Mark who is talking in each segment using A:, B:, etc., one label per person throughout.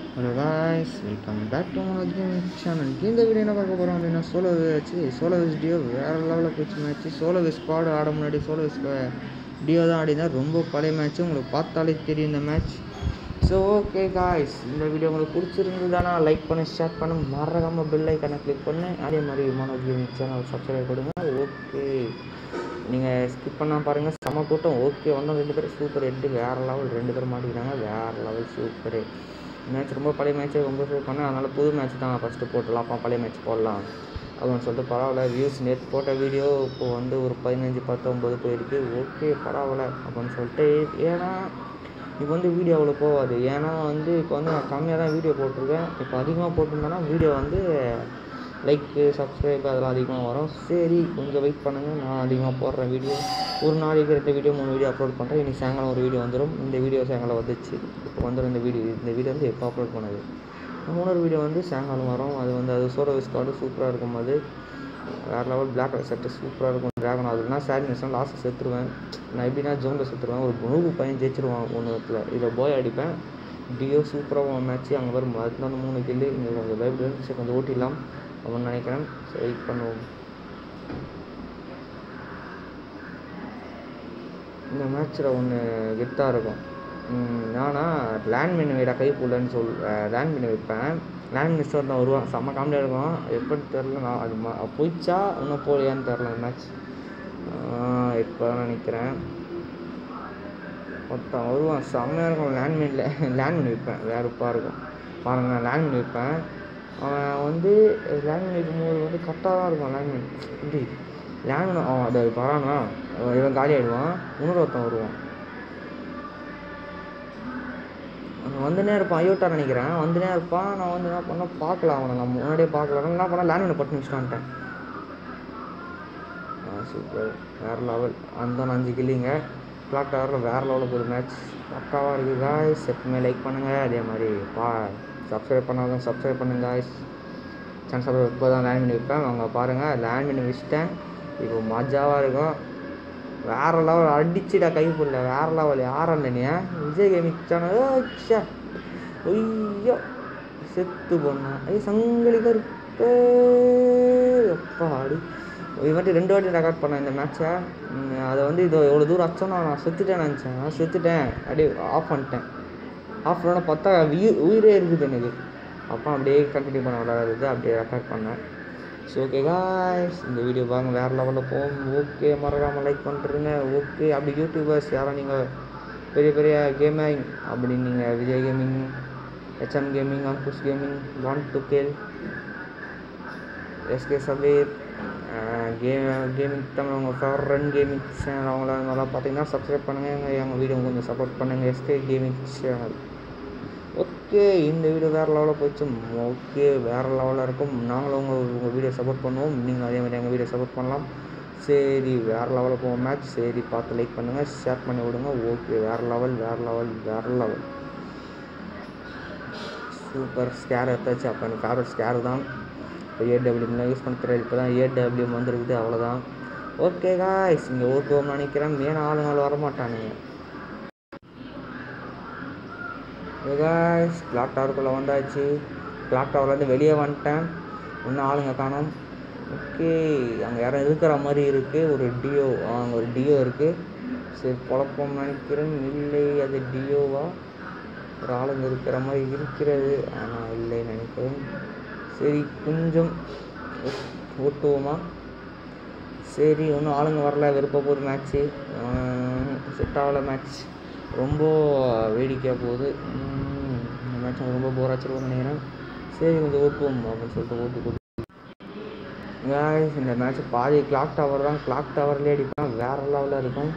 A: hello guys welcome back to my game channel இந்த video என்ன பார்க்க போகிறோம் அப்படின்னா சோலோ வச்சு சோலோ விஸ் டியோ வேறு லெவலில் போச்சு மேட்ச்சு சோலோ விஸ் ஸ்குவாடு ஆட முன்னாடி சோலோ விஸ் டியோ தான் ஆடினா ரொம்ப பழைய மேட்ச்சு உங்களுக்கு பார்த்தாலே தெரியும் இந்த மேட்ச் ஸோ ஓகே காய்ஸ் இந்த வீடியோ உங்களுக்கு பிடிச்சிருந்ததுதானா லைக் பண்ணி ஷேர் பண்ண மறக்காமல் பெல் ஐக்கனை கிளிக் பண்ணி அதே மாதிரி மனோ கேம் சேனல் சப்ஸ்கிரைப் கொடுங்க ஓகே நீங்கள் ஸ்கிப் பண்ணால் பாருங்கள் செம கூட்டம் ஓகே வந்தோம் ரெண்டு பேரும் சூப்பர் எட்டு வேறு லெவல் ரெண்டு பேரும் மாட்டிக்கிறாங்க வேறு லெவல் சூப்பரு மேட்ச் ரொம்ப பழைய மேட்ச்சு ரொம்ப சூப்பர் பண்ணேன் அதனால் புது மேட்ச் தான் ஃபஸ்ட்டு போட்டுடலாம் அப்போ பழைய மேட்ச் போடலாம் அப்படின்னு சொல்லிட்டு பரவாயில்ல வியூஸ் நேற்று போட்ட வீடியோ இப்போ வந்து ஒரு பதினஞ்சு பத்தொம்பது போயிருக்கு ஓகே பரவாயில்ல அப்படின்னு சொல்லிட்டு ஏன்னா இப்போ வந்து வீடியோ அவ்வளோ போகாது ஏன்னா வந்து இப்போ வந்து நான் கம்மியாக தான் வீடியோ போட்டிருக்கேன் இப்போ அதிகமாக போட்டிருந்தேன்னா வீடியோ வந்து லைக்கு சப்ஸ்கிரைப் அதெல்லாம் அதிகமாக வரும் சரி கொஞ்சம் வெயிட் பண்ணுங்கள் நான் அதிகமாக போடுறேன் வீடியோ ஒரு நாளைக்கு ரெண்டு வீடியோ மூணு வீடியோ அப்லோட் பண்ணுறேன் இன்றைக்கி சாயங்காலம் ஒரு வீடியோ வந்துடும் இந்த வீடியோ சாயங்காலம் வந்துச்சு இப்போ வந்துடும் இந்த வீடியோ இந்த வீடியோ வந்து எப்போ அப்லோட் பண்ணது மூணாவது வீடியோ வந்து சாயங்காலம் வரும் அது வந்து அது சோலோ விஸ்கார்டு சூப்பராக இருக்கும் அது வேறு லெவல் பிளாக் கலர் செட்டு சூப்பராக இருக்கும் ட்ராகன் அதுனா சேட் மிஷன் லாஸ்ட்டு செத்துருவேன் நான் எப்படின்னா ஜோனில் செத்துருவேன் ஒரு நூறு பையன் ஜெயிச்சிருவான் ஒன்றுத்தில் இதில் போய் அடிப்பேன் டியோ சூப்பராக மேட்ச்சு அங்கே வரும் அதுக்கு வந்து மூணு கில்லு இங்கே கொஞ்சம் பயப்படு சரி கொஞ்சம் ஓட்டிடலாம் அப்படின்னு நினைக்கிறேன் சரி வெயிட் பண்ணுவோம் இந்த மேட்ச்சில் ஒன்று கெத்தாக இருக்கும் நானா லேண்ட்மின் வைடா கை புள்ளன்னு சொல் லேண்ட்மின் வைப்பேன் லேண்ட் மினிஸ்டர் தான் வருவான் செம்ம காமெடியாக இருக்கும் எப்படி தெரில நான் அது மா போயிடுச்சா இன்னும் போகலையான்னு தெரில மேட்ச் இப்போ தான் நினைக்கிறேன் ஒருத்தன் வருவான் செம்மையாக இருக்கும் லேண்ட்மின்ல லேண்ட்மின் வைப்பேன் வேறுப்பாக இருக்கும் பாருங்கள் நான் லேண்ட்மின் வைப்பேன் அவன் வந்து லேண்ட்மின் வைக்கும்போது வந்து கரெக்டாக தான் இருக்கும் லேண்ட்மின் இப்படி லேண்ட்மின் அவன் அதை வரானா இவன் காலி ஆகிடுவான் இன்னொரு ஒருத்தன் வருவான் அவன் வந்துனே இருப்பான் ஐயோட்டா நினைக்கிறேன் வந்துனே இருப்பான் நான் வந்து என்ன பண்ண பார்க்கலாம் அவனை நான் முன்னாடியே பார்க்கலாம் என்ன பண்ண லேண்ட்மினை பட்டு வச்சுட்டான்ட்டேன் சூப்பர் வேறு லெவல் அந்த அஞ்சு கில்லிங்க கிளாக் டவரில் வேறு லெவலுக்கு ஒரு மேட்ச் பக்காவாக இருக்குது காய்ஸ் எப்பவுமே லைக் பண்ணுங்கள் அதே மாதிரி பா சப்ஸ்கிரைப் பண்ணாதான் சப்ஸ்கிரைப் பண்ணுங்க காய்ஸ் சேனல் சப்ஸ்கிரைப் இப்போ தான் லேண்ட் பண்ணி வைப்பேன் அவங்க பாருங்கள் லேண்ட் பண்ணி வச்சுட்டேன் இப்போ மஜாவாக இருக்கும் வேறு லெவல் அடிச்சுடா கை புள்ள வேறு லெவல் யாரும் நீ விஜய் கேமிங் சேனல் ஐயோ செத்து போனா ஐயோ சங்கிலி கருப்பே எப்பா அடி இது வாட்டி ரெண்டு வாட்டி ரெக்கார்ட் பண்ணேன் இந்த மேட்ச்சை அதை வந்து இது எவ்வளோ தூரம் அச்சோன்னா நான் செத்துட்டேன் நினச்சேன் நான் செத்துட்டேன் அப்படியே ஆஃப் பண்ணிட்டேன் ஆஃப் பண்ண பார்த்தா உயிர் உயிரே இருக்குது எனக்கு அப்போ அப்படியே கண்டினியூ பண்ண விடாது அப்படியே ரெக்கார்ட் பண்ணேன் ஸோ ஓகே காய்ஸ் இந்த வீடியோ பாருங்க வேறு லெவலில் போகும் ஓகே மறக்காமல் லைக் பண்ணுறீங்க ஓகே அப்படி யூடியூபர்ஸ் யாரும் நீங்கள் பெரிய பெரிய கேமிங் அப்படி நீங்கள் Vijay gaming HM gaming Ankush gaming want to கேல் SK Sabir game gaming Tamil உங்கள் ஃபேவரட் கேமிங் சேனல் அவங்கள நல்லா பார்த்தீங்கன்னா சப்ஸ்கிரைப் பண்ணுங்கள் எங்கள் வீடியோ கொஞ்சம் சப்போர்ட் பண்ணுங்கள் எஸ்கே கேமிங் சேனல் ஓகே இந்த வீடியோ வேறு லெவலில் போச்சு ஓகே வேறு லெவலில் இருக்கும் நாங்களும் உங்கள் உங்கள் வீடியோ சப்போர்ட் பண்ணுவோம் நீங்கள் அதே மாதிரி எங்கள் வீடியோ சப்போர்ட் பண்ணலாம் சரி வேறு லெவலில் போவோம் மேட்ச் சரி பார்த்து லைக் பண்ணுங்கள் ஷேர் பண்ணி விடுங்க ஓகே வேறு லெவல் வேறு லெவல் வேறு லெவல் சூப்பர் ஸ்கேர் எடுத்தாச்சு அப்போ எனக்கு ஃபேவரட் ஸ்கேர் தான் இப்போ ஏடபிள்யூம்லாம் யூஸ் பண்ண தெரியாது இப்போ தான் ஏடபிள்யூம் வந்துருக்குது அவ்வளோதான் ஓகே காய்ஸ் இங்கே ஓட்டுவோம்னு நினைக்கிறேன் மெயின் ஆளுங்கள் வரமாட்டானுங்க காய்ஸ் கிளாக் டவருக்குள்ளே வந்தாச்சு கிளாக் டவர்லேருந்து வெளியே வந்துட்டேன் இன்னும் ஆளுங்க காணும் ஓகே அங்கே யாரும் இருக்கிற மாதிரி இருக்குது ஒரு டியோ அங்கே ஒரு டியோ இருக்குது சரி குழப்பம் நினைக்கிறேன் இல்லை அது டியோவா ஒரு ஆளுங்க இருக்கிற மாதிரி இருக்கிறது ஆனால் இல்லை நினைக்கிறேன் சரி கொஞ்சம் ஓட்டுவோமா சரி ஒன்றும் ஆளுங்க வரல விருப்ப போகுது மேட்ச்சு செட் ஆகலை மேட்ச் ரொம்ப வேடிக்கையாக போகுது இந்த மேட்ச் ரொம்ப போர் ஆச்சிருவோம்னு நினைக்கிறேன் சரி கொஞ்சம் ஓட்டுவோம் அப்படின்னு சொல்லிட்டு ஓட்டு போட்டு இந்த மேட்ச் பாதி கிளாக் டவர் தான் கிளாக் டவர்லேயே அடிப்பேன் வேறு லெவலில் இருக்கும்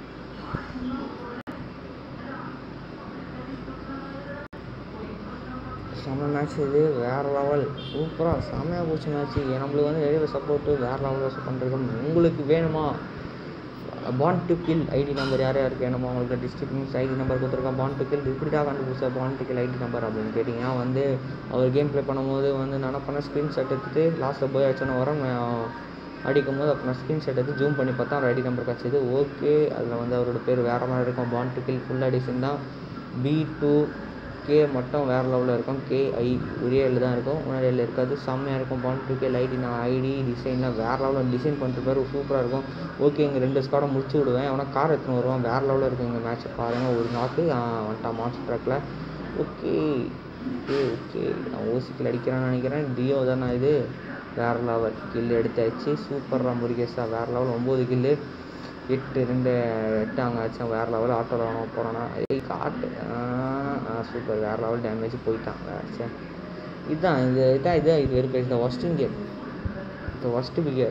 A: செம்ம மேட்ச் இது வேறு லெவல் சூப்பராக செம்மையாக போச்சு மேட்ச்சு நம்மளுக்கு வந்து வெளியில் சப்போர்ட்டு வேறு லெவலில் பண்ணிருக்கோம் உங்களுக்கு வேணுமா பாண்ட் டு கில் ஐடி நம்பர் யார் யாருக்கு வேணுமோ உங்களுக்கு டிஸ்ட்ரிக்ட் மீன்ஸ் ஐடி நம்பர் கொடுத்துருக்கோம் பாண்ட் டு கில் இப்படிடா கண்டுபிடிச்சா பாண்ட் டு கில் ஐடி நம்பர் அப்படின்னு கேட்டிங்கன்னா வந்து அவர் கேம் ப்ளே பண்ணும்போது வந்து நான் என்ன பண்ணேன் ஸ்க்ரீன்ஷாட் எடுத்துட்டு லாஸ்ட்டில் போய் ஆச்சுன்னு வரோம் அடிக்கும் போது அப்போ நான் ஸ்க்ரீன்ஷாட் எடுத்து ஜூம் பண்ணி பார்த்தா அவர் ஐடி நம்பர் கிடச்சிது ஓகே அதில் வந்து அவரோட பேர் வேறு மாதிரி இருக்கும் பாண்ட் டு கில் ஃபுல் அடிஷன் தான் பி டூ கே மட்டும் வேறு லெவலில் இருக்கும் கே ஐ ஒரே எல் தான் இருக்கும் முன்னாடி எல் இருக்காது செம்மையாக இருக்கும் பாயிண்ட் டூ கே லைட் நான் ஐடி டிசைன்லாம் வேறு லெவலில் டிசைன் பண்ணிருப்பாரு சூப்பராக இருக்கும் ஓகே இங்கே ரெண்டு ஸ்காடை முடிச்சு விடுவேன் அவனா கார் எடுத்துன்னு வருவான் வேறு லெவலில் இருக்கும் இந்த மேட்ச்சை பாருங்கள் ஒரு நாக்கு வந்துட்டான் மாஸ்டர் ட்ராக்கில் ஓகே ஓகே ஓகே நான் ஓசிக்கில் அடிக்கிறான்னு நினைக்கிறேன் டியோ தானே இது வேறு லெவல் கில் எடுத்தாச்சு சூப்பராக முருகேஷா வேறு லெவல் ஒம்பது கில்லு எட்டு ரெண்டு எட்டு அங்கே ஆச்சு வேறு லெவல் ஆட்டோவில் அவன் போகிறானா ஏய் காட்டு சூப்பர் வேறு லெவல் டேமேஜ் போயிட்டான் சரி இதுதான் இது இதான் இதான் இது வெறுப்பு இந்த ஒஸ்டிங் கேம் இந்த ஒஸ்ட்டு பிகர்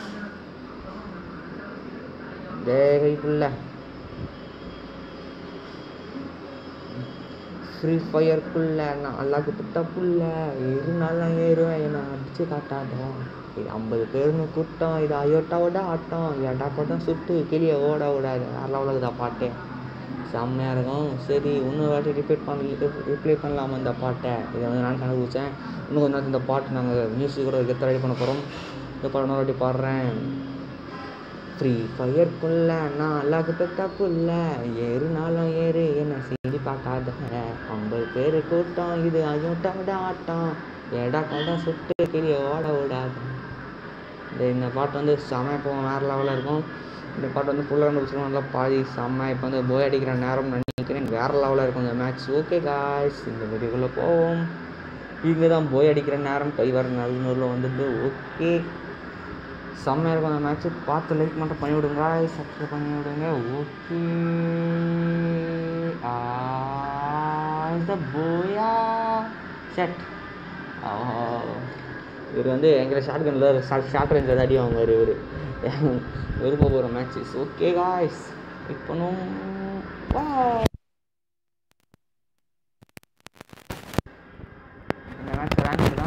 A: டேய் புள்ள ஃப்ரீ ஃபயருக்குள்ள நான் அல்லாக்கு பிட்ட புள்ள இருந்தாலும் ஏறுவேன் என்னை அடிச்சு காட்டாதா இது ஐம்பது பேருன்னு கூட்டம் இது அயோட்டாவோட ஆட்டம் ஏட்டா கூட்டம் சுட்டு கிளியை ஓட விடாது வேற லெவலுக்கு தான் பாட்டே செம்மையாக இருக்கும் சரி இன்னொரு வாட்டி ரிப்பீட் பண்ண ரிப்ளை பண்ணலாமா இந்த பாட்டை இதை வந்து நான் கண்டுபிடிச்சேன் இன்னும் கொஞ்ச நேரத்தில் இந்த பாட்டு நாங்கள் மியூசிக் கூட கெத்த ரெடி பண்ண போகிறோம் இந்த பாட்டு இன்னொரு வாட்டி பாடுறேன் ஃப்ரீ ஃபயர்க்குள்ள நான் அல்லாக்கு பெத்த புள்ள ஏறுனாலும் ஏறு என்ன சீடி பார்க்காத ஐம்பது பேர் கூட்டம் இது அயோட்டாவோட ஆட்டம் எடா கடா சுட்டு கிளிய ஓட விடாது இந்த இந்த பாட்டு வந்து செம இப்போ வேறு லெவலில் இருக்கும் இந்த பாட்டு வந்து ஃபுல்லாக கண்டுபிடிச்சிடும் நல்லா பாதி செம்ம இப்போ வந்து போய் அடிக்கிற நேரம் நினைக்கிறேன் வேறு லெவலில் இருக்கும் இந்த மேட்ச் ஓகே காய்ஸ் இந்த வீடியோக்குள்ளே போவோம் இங்கே தான் போய் அடிக்கிற நேரம் கை வர நல்லூரில் வந்துட்டு ஓகே செம்மையாக இருக்கும் அந்த மேட்ச்சு பார்த்து லைக் மட்டும் பண்ணி விடுங்க சப்ஸ்கிரைப் பண்ணி விடுங்க ஓகே போயா செட் இவர் வந்து எங்களை ஷார்ட் கனில் ஷார்ட் ரேஞ்சில் அடி வாங்குவார் இவர் விரும்ப போகிற மேட்சஸ் ஓகே காய்ஸ் வெயிட் பண்ணும் இந்த மேட்ச் ரேங்க்